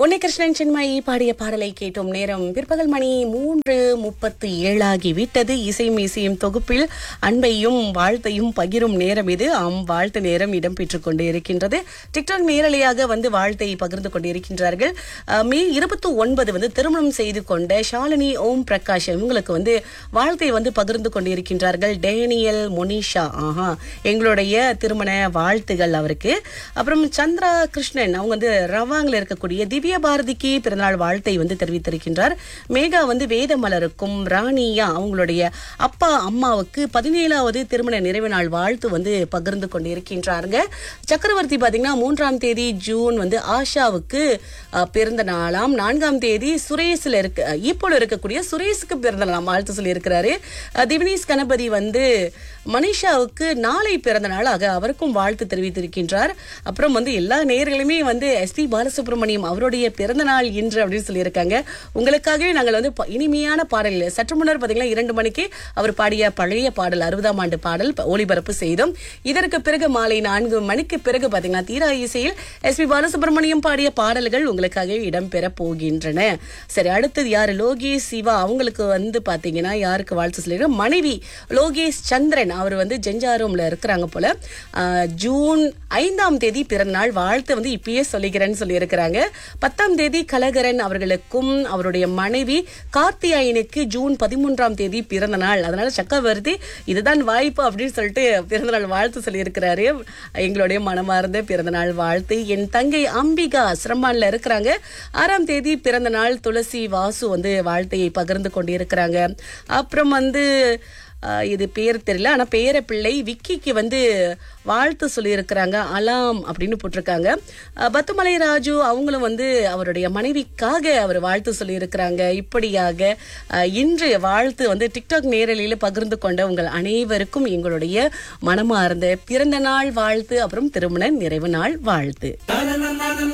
உன்னை கிருஷ்ணன் சின்மயி பாடிய பாடலை கேட்டோம் நேரம் பிற்பகல் மணி மூன்று முப்பத்து ஏழாகி விட்டது இசை மீசையும் தொகுப்பில் அன்பையும் வாழ்த்தையும் பகிரும் நேரம் இது ஆம் வாழ்த்து நேரம் இடம்பெற்றுக் கொண்டு இருக்கின்றது டிக்டாக் நேரலையாக வந்து வாழ்த்தை பகிர்ந்து கொண்டிருக்கின்றார்கள் அஹ், மே இருபத்தி ஒன்பது வந்து திருமணம் செய்து கொண்ட ஷாலினி ஓம் பிரகாஷ் இவங்களுக்கு வந்து வாழ்த்தை வந்து பகிர்ந்து கொண்டிருக்கின்றார்கள் டேனியல் மொனிஷா ஆஹா எங்களுடைய திருமண வாழ்த்துகள் அவருக்கு அப்புறம் சந்திரா கிருஷ்ணன் அவங்க வந்து ரவாங்கில் இருக்கக்கூடிய திவ்ய பாரதிக்கு பிறந்தநாள் வாழ்த்தை வந்து தெரிவித்திருக்கின்றார் மேகா வந்து வேதமலருக்கும் ராணியா அவங்களுடைய அப்பா அம்மாவுக்கு பதினேழாவது திருமண நிறைவு நாள் வாழ்த்து வந்து பகிர்ந்து கொண்டிருக்கின்றாருங்க சக்கரவர்த்தி பாத்தீங்கன்னா மூன்றாம் தேதி ஜூன் வந்து ஆஷாவுக்கு அஹ், பிறந்த நாளாம் நான்காம் தேதி சுரேஷ்ல இருக்க ஈப்போல இருக்கக்கூடிய சுரேஷுக்கு பிறந்த நாளாம் வாழ்த்து சொல்லி இருக்கிறாரு திவினேஷ் கணபதி வந்து மனிஷாவுக்கு நாளை பிறந்த நாளாக அவருக்கும் வாழ்த்து தெரிவித்திருக்கின்றார் அப்புறம் வந்து எல்லா நேர்களுமே வந்து எஸ் பி பாலசுப்ரமணியம் அவருடைய பிறந்த நாள் இன்று அப்படின்னு சொல்லியிருக்காங்க உங்களுக்காகவே நாங்கள் வந்து ப- இனிமையான பாடல் சற்று முன்னர் பார்த்தீங்கன்னா இரண்டு மணிக்கு அவர் பாடிய பழைய பாடல் அறுபதாம் ஆண்டு பாடல் ப- ஒளிபரப்பு செய்தோம் இதற்கு பிறகு மாலை நான்கு மணிக்கு பிறகு பார்த்தீங்கன்னா தீரா இசையில் எஸ் பி பாலசுப்ரமணியம் பாடிய பாடல்கள் உங்களுக்காகவே இடம்பெற போகின்றன சரி அடுத்தது யாரு லோகேஷ் சிவா அவங்களுக்கு வந்து பாத்தீங்கன்னா யாருக்கு வாழ்த்து சொல்லிருக்க மனைவி லோகேஷ் சந்திரன் அவர் வந்து ஜெஞ்சாரோம்ல இருக்கிறாங்க போல ஆஹ், ஜூன் ஐந்தாம் தேதி பிறந்தநாள் வாழ்த்து வந்து இப்பயே சொல்லிக்கிறேன்னு சொல்லியிருக்கிறாங்க பத்தாம் தேதி கலகரன் அவர்களுக்கும் அவருடைய மனைவி கார்த்தியாயனுக்கு ஜூன் பதிமூன்றாம் தேதி பிறந்த நாள் அதனால சக்கரவர்த்தி இதுதான் வாய்ப்பு அப்படின்னு சொல்லிட்டு பிறந்தநாள் வாழ்த்து சொல்லியிருக்கிறாரு எங்களுடைய மனமார்ந்த பிறந்தநாள் வாழ்த்து என் தங்கை அம்பிகா சிரமான்ல இருக்கிறாங்க ஆறாம் தேதி பிறந்த நாள் துளசி வாசு வந்து வாழ்த்தையை பகிர்ந்து கொண்டிருக்கிறாங்க அப்புறம் வந்து ஆஹ், இது பேர் தெரியல ஆனா பேர பிள்ளை விக்கிக்கு வந்து வாழ்த்து சொல்லியிருக்கிறாங்க அலாம் அப்படின்னு போட்டிருக்காங்க ஆஹ், பத்துமலை ராஜு அவங்களும் வந்து அவருடைய மனைவிக்காக அவர் வாழ்த்து சொல்லியிருக்கிறாங்க இப்படியாக ஆஹ், இன்று வாழ்த்து வந்து டிக்டாக் நேரலையில பகிர்ந்து கொண்ட உங்கள் அனைவருக்கும் எங்களுடைய மனமார்ந்த பிறந்த நாள் வாழ்த்து அப்புறம் திருமண நிறைவு நாள் வாழ்த்து